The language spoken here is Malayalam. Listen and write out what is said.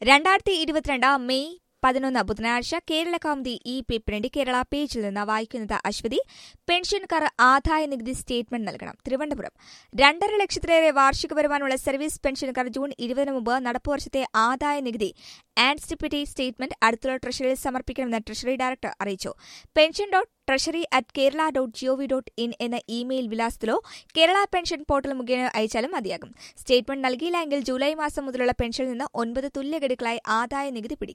രണ്ടായിരത്തി ഇരുപത്തിരണ്ട് മെയ് പതിനൊന്ന് ബുധനാഴ്ച കേരള കൗമുദി ഈ പേപ്പറിന്റെ കേരള പേജിൽ നിന്ന് വായിക്കുന്നത് അശ്വതി പെൻഷൻകാർ ആദായ നികുതി സ്റ്റേറ്റ്മെന്റ് നൽകണം തിരുവനന്തപുരം രണ്ടര ലക്ഷത്തിലേറെ വാർഷിക വരുമാനമുള്ള സർവീസ് പെൻഷൻകാർ ജൂൺ ഇരുപതിന് മുമ്പ് നടപ്പ് വർഷത്തെ ആദായ നികുതി ആൻസിപ്പിറ്റി സ്റ്റേറ്റ്മെന്റ് അടുത്തുള്ള ട്രഷറിയിൽ സമർപ്പിക്കണമെന്ന് ട്രഷറി ഡയറക്ടർ അറിയിച്ചു pension dot treasury at Kerala dot G O V dot in എന്ന ഇമെയിൽ വിലാസത്തിലോ കേരള പെൻഷൻ പോർട്ടൽ മുഖേന അയച്ചാലും മതിയാകും സ്റ്റേറ്റ്മെന്റ് നൽകിയില്ലെങ്കിൽ ജൂലൈ മാസം മുതലുള്ള പെൻഷനിൽ നിന്ന് ഒൻപത് തുല്യ ഗഡുക്കളായി ആദായ നികുതി പിടിക്കും